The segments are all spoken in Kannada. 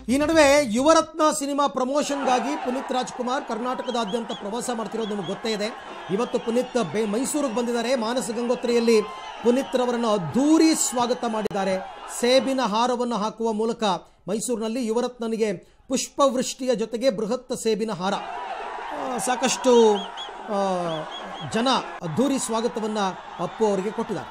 ಈ ನಡುವೆ ಯುವರತ್ನ ಸಿನಿಮಾ ಪ್ರಮೋಷನ್ಗಾಗಿ ಪುನೀತ್ ರಾಜ್ಕುಮಾರ್ ಕರ್ನಾಟಕದಾದ್ಯಂತ ಪ್ರವಾಸ ಮಾಡ್ತಿರೋದು ನಿಮಗೆ ಗೊತ್ತೇ ಇದೆ ಇವತ್ತು ಪುನೀತ್ ಬೆ ಮೈಸೂರಿಗೆ ಬಂದಿದ್ದಾರೆ ಮಾನಸ ಗಂಗೋತ್ರಿಯಲ್ಲಿ ಪುನೀತ್ ರವರನ್ನು ಅದ್ದೂರಿ ಸ್ವಾಗತ ಮಾಡಿದ್ದಾರೆ ಸೇಬಿನ ಹಾರವನ್ನು ಹಾಕುವ ಮೂಲಕ ಮೈಸೂರಿನಲ್ಲಿ ಯುವರತ್ನನಿಗೆ ಪುಷ್ಪವೃಷ್ಟಿಯ ಜೊತೆಗೆ ಬೃಹತ್ ಸೇಬಿನ ಹಾರ ಆ, ಸಾಕಷ್ಟು ಆ, ಜನ ಅದ್ದೂರಿ ಸ್ವಾಗತವನ್ನು ಅಪ್ಪು ಅವರಿಗೆ ಕೊಟ್ಟಿದ್ದಾರೆ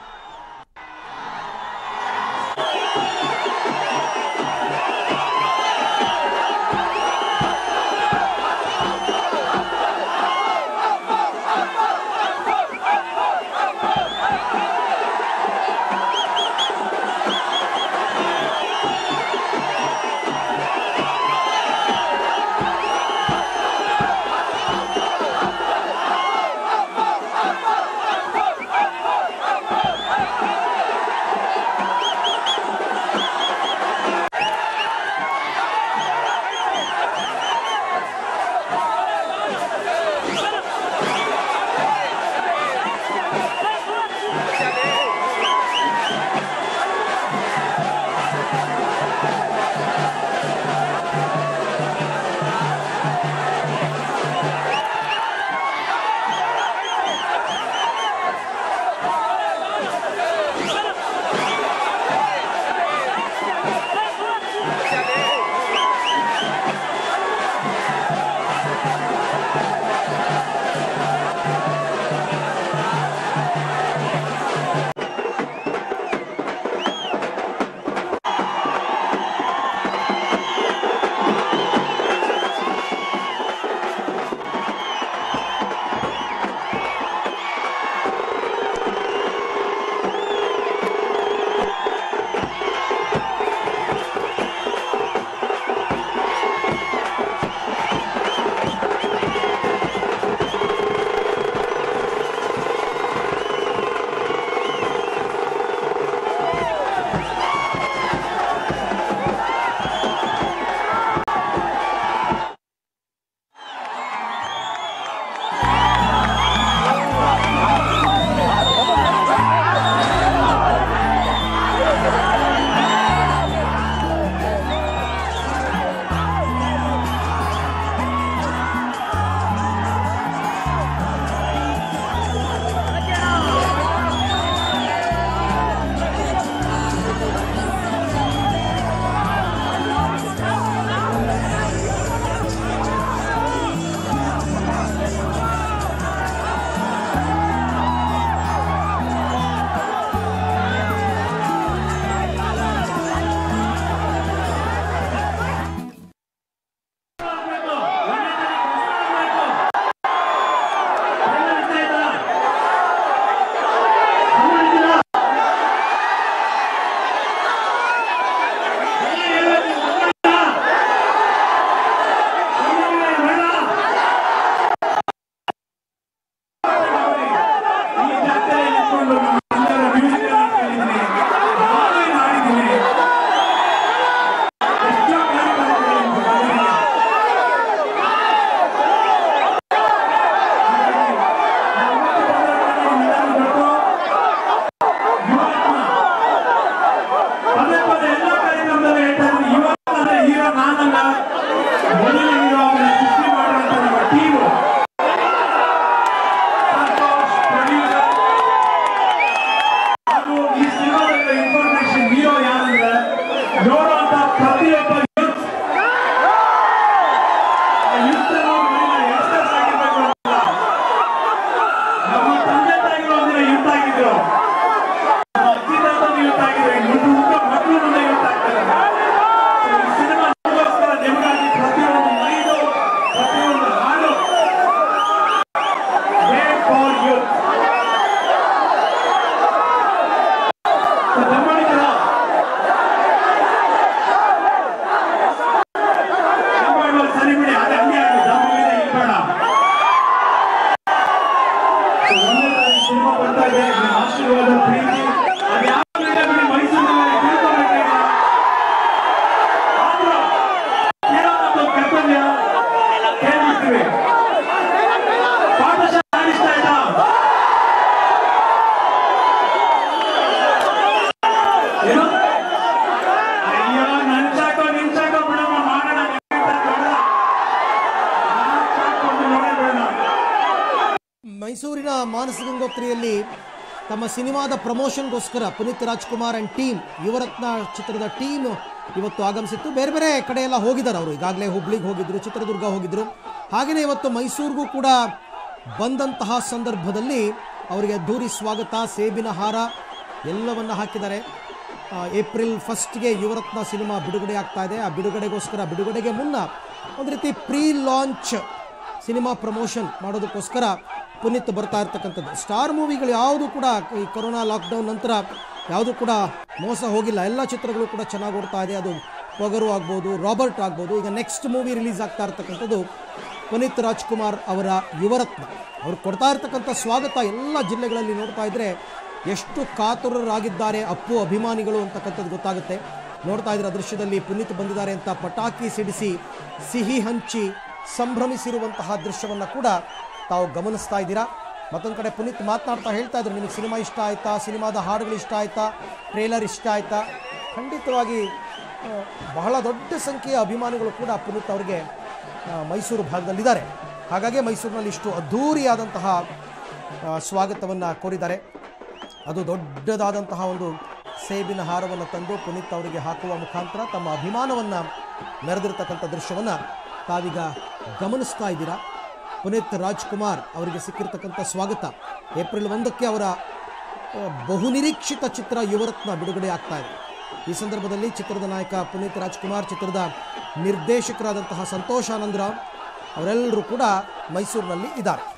ಪದೇ ಪದೇ ಎಲ್ಲ ಕಾರ್ಯಕ್ರಮದಲ್ಲಿ ಹೇಳ್ತಾ ಇದ್ದೀನಿ ಇವತ್ತಂದ್ರೆ ಹೀರೋ ನಾನಲ್ಲ ಮೊದಲನೇ ಹೀರೋ ಅವನ್ನ ಸೃಷ್ಟಿ ಮಾಡುವಂತ ನಮ್ಮ ಟೀಮು ಸಂತೋಷ್ ಪ್ರೊಡ್ಯೂಸರ್ ಹಾಗೂ ಈ ಸಿನಿಮಾದ ಇನ್ಫಾರ್ಮೇಶನ್ ಹೀರೋ ಯಾರಂದ್ರೆ ನೋಡುವಂತ ಪ್ರತಿಯೊಬ್ಬ ಯೂತ್ ಯೂತ್ ಯಂಗ್ಸ್ಟರ್ಸ್ ಆಗಿರ್ಬೇಕು ಅಂತಲ್ಲ ನಮ್ಮ ತಂದೆ ತಾಯಿಗಳು ಒಂದಿನ ಯೂತ್ ಆಗಿದ್ರು ಅಜ್ಜಿತಾತನ ಯೂತ್ ಆಗಿದ್ರೆ ಮುಂದೆ ಹುಟ್ಟೋ ಮಕ್ಕಳು ಮುಂದೆ ಯೂತ್ ಆಗ್ತಾರೆ So, ಈ ಸಿನಿಮಾ ನಿಮಗೋಸ್ಕರ ನಿಮಗಾಗಿ ಪ್ರತಿಯೊಂದು ಮೈದು ಪ್ರತಿಯೊಂದು ಹಾಡು Made for youth. So, ದಮ್ಮಡಿಗರ, ದಮ್ಮಡಿಗಳು ಸರಿ ಬಿಡಿ ಅದು ಹಂಗೆ ಆಗಲಿ ದಮ್ಮಗಿದೆ ಇಲ್ಲಿ ಬೇಡ ಒಂದೇ ತಾರೀಕು ಸಿನಿಮಾ ಬರ್ತಾ ಇದೆ ನಿಮ್ಮ ಆಶೀರ್ವಾದ ಪ್ರೀತಿ ಅದು ಯಾವ ಬಿಡಿ ಮೈಸೂರಿನಲ್ಲಿ ತಿಳ್ಕೊಬೇಕಾಗಿದೆ ಆದ್ರೂ ಕೇಳೋದೊಂದು ಕರ್ತವ್ಯ ಕೇಳಿಸ್ತೀವಿ ಪಾಠಶಾಲೆ ಆಡಿಸ್ತಾ ಇದ್ದ ಏನು ಅಯ್ಯೋ ನನ್ ಚಾಕೋ ನಿನ್ ಚಾಕೋ ಬಿಡಮ್ಮ ಮೈಸೂರಿನ ಮಾನಸ ಗಂಗೋತ್ರಿಯಲ್ಲಿ ತಮ್ಮ ಸಿನಿಮಾದ ಪ್ರಮೋಷನ್ಗೋಸ್ಕರ ಪುನೀತ್ ರಾಜ್ಕುಮಾರ್ ಅಂಡ್ ಟೀಮ್ ಯುವರತ್ನ ಚಿತ್ರದ ಟೀಮ್ ಇವತ್ತು ಆಗಮಿಸಿತ್ತು ಬೇರೆ ಬೇರೆ ಕಡೆ ಎಲ್ಲ ಹೋಗಿದ್ದಾರೆ ಅವರು ಈಗಾಗಲೇ ಹುಬ್ಳಿಗೆ ಹೋಗಿದ್ರು ಚಿತ್ರದುರ್ಗ ಹೋಗಿದ್ರು ಹಾಗೆಯೇ ಇವತ್ತು ಮೈಸೂರಿಗೂ ಕೂಡ ಬಂದಂತಹ ಸಂದರ್ಭದಲ್ಲಿ ಅವರಿಗೆ ಅದ್ಧೂರಿ ಸ್ವಾಗತ ಸೇಬಿನ ಹಾರ ಎಲ್ಲವನ್ನ ಹಾಕಿದ್ದಾರೆ ಆ, ಏಪ್ರಿಲ್ ಫಸ್ಟ್ಗೆ ಯುವರತ್ನ ಸಿನಿಮಾ ಬಿಡುಗಡೆ ಆಗ್ತಾ ಇದೆ ಆ ಬಿಡುಗಡೆಗೋಸ್ಕರ ಬಿಡುಗಡೆಗೆ ಮುನ್ನ ಒಂದು ರೀತಿ ಪ್ರೀ ಲಾಂಚ್ ಸಿನಿಮಾ ಪ್ರಮೋಷನ್ ಮಾಡೋದಕ್ಕೋಸ್ಕರ ಪುನೀತ್ ಬರ್ತಾ ಇರ್ತಕ್ಕಂಥದ್ದು ಸ್ಟಾರ್ ಮೂವಿಗಳು ಯಾವುದು ಕೂಡ ಈ ಕೊರೋನಾ ಲಾಕ್ಡೌನ್ ನಂತರ ಯಾವುದು ಕೂಡ ಮೋಸ ಹೋಗಿಲ್ಲ ಎಲ್ಲ ಚಿತ್ರಗಳು ಕೂಡ ಚೆನ್ನಾಗಿ ಓಡ್ತಾ ಇದೆ ಅದು ಪೊಗರು ಆಗ್ಬೋದು ರಾಬರ್ಟ್ ಆಗ್ಬೋದು ಈಗ ನೆಕ್ಸ್ಟ್ ಮೂವಿ ರಿಲೀಸ್ ಆಗ್ತಾ ಇರ್ತಕ್ಕಂಥದ್ದು ಪುನೀತ್ ರಾಜ್ಕುಮಾರ್ ಅವರ ಯುವರತ್ನ ಅವ್ರು ಕೊಡ್ತಾ ಇರ್ತಕ್ಕಂಥ ಸ್ವಾಗತ ಎಲ್ಲ ಜಿಲ್ಲೆಗಳಲ್ಲಿ ನೋಡ್ತಾ ಇದ್ರೆ ಎಷ್ಟು ಕಾತುರರಾಗಿದ್ದಾರೆ ಅಪ್ಪು ಅಭಿಮಾನಿಗಳು ಅಂತಕ್ಕಂಥದ್ದು ಗೊತ್ತಾಗುತ್ತೆ ನೋಡ್ತಾ ಇದ್ರೆ ದೃಶ್ಯದಲ್ಲಿ ಪುನೀತ್ ಬಂದಿದ್ದಾರೆ ಅಂತ ಪಟಾಕಿ ಸಿಡಿಸಿ ಸಿಹಿ ಹಂಚಿ ಸಂಭ್ರಮಿಸಿರುವಂತಹ ದೃಶ್ಯವನ್ನ ಕೂಡ ತಾವು ಗಮನಿಸ್ತಾ ಇದ್ದೀರಾ ಮತ್ತೊಂದು ಕಡೆ ಪುನೀತ್ ಮಾತನಾಡ್ತಾ ಹೇಳ್ತಾ ಇದ್ರು ನಿಮಗೆ ಸಿನಿಮಾ ಇಷ್ಟ ಆಯ್ತಾ ಸಿನಿಮಾದ ಹಾಡುಗಳು ಇಷ್ಟ ಆಯ್ತಾ ಟ್ರೇಲರ್ ಇಷ್ಟ ಆಯ್ತಾ ಖಂಡಿತವಾಗಿ ಆ, ಬಹಳ ದೊಡ್ಡ ಸಂಖ್ಯೆಯ ಅಭಿಮಾನಿಗಳು ಕೂಡ ಪುನೀತ್ ಅವರಿಗೆ ಆ, ಮೈಸೂರು ಭಾಗದಲ್ಲಿದ್ದಾರೆ ಹಾಗಾಗಿ ಮೈಸೂರಿನಲ್ಲಿ ಇಷ್ಟು ಅದ್ಧೂರಿಯಾದಂತಹ ಸ್ವಾಗತವನ್ನು ಕೋರಿದ್ದಾರೆ ಅದು ದೊಡ್ಡದಾದಂತಹ ಒಂದು ಸೇಬಿನ ಹಾರವನ್ನು ತಂದು ಪುನೀತ್ ಅವರಿಗೆ ಹಾಕುವ ಮುಖಾಂತರ ತಮ್ಮ ಅಭಿಮಾನವನ್ನು ಮೆರೆದಿರ್ತಕ್ಕಂಥ ದೃಶ್ಯವನ್ನು ತಾವೀಗ ಗಮನಿಸ್ತಾ ಇದ್ದೀರಾ ಪುನೀತ್ ರಾಜ್ಕುಮಾರ್ ಅವರಿಗೆ ಸಿಕ್ಕಿರ್ತಕ್ಕಂಥ ಸ್ವಾಗತ ಏಪ್ರಿಲ್ ಒಂದಕ್ಕೆ ಅವರ ಆ, ಬಹುನಿರೀಕ್ಷಿತ ಚಿತ್ರ ಯುವರತ್ನ ಬಿಡುಗಡೆ ಆಗ್ತಾ ಇದೆ ಈ ಸಂದರ್ಭದಲ್ಲಿ ಚಿತ್ರದ ನಾಯಕ ಪುನೀತ್ ರಾಜ್ಕುಮಾರ್ ಚಿತ್ರದ ನಿರ್ದೇಶಕರಾದಂತಹ ಸಂತೋಷ್ ಆನಂದರಾವ್ ಅವರೆಲ್ಲರೂ ಕೂಡ ಮೈಸೂರಿನಲ್ಲಿ ಇದ್ದಾರೆ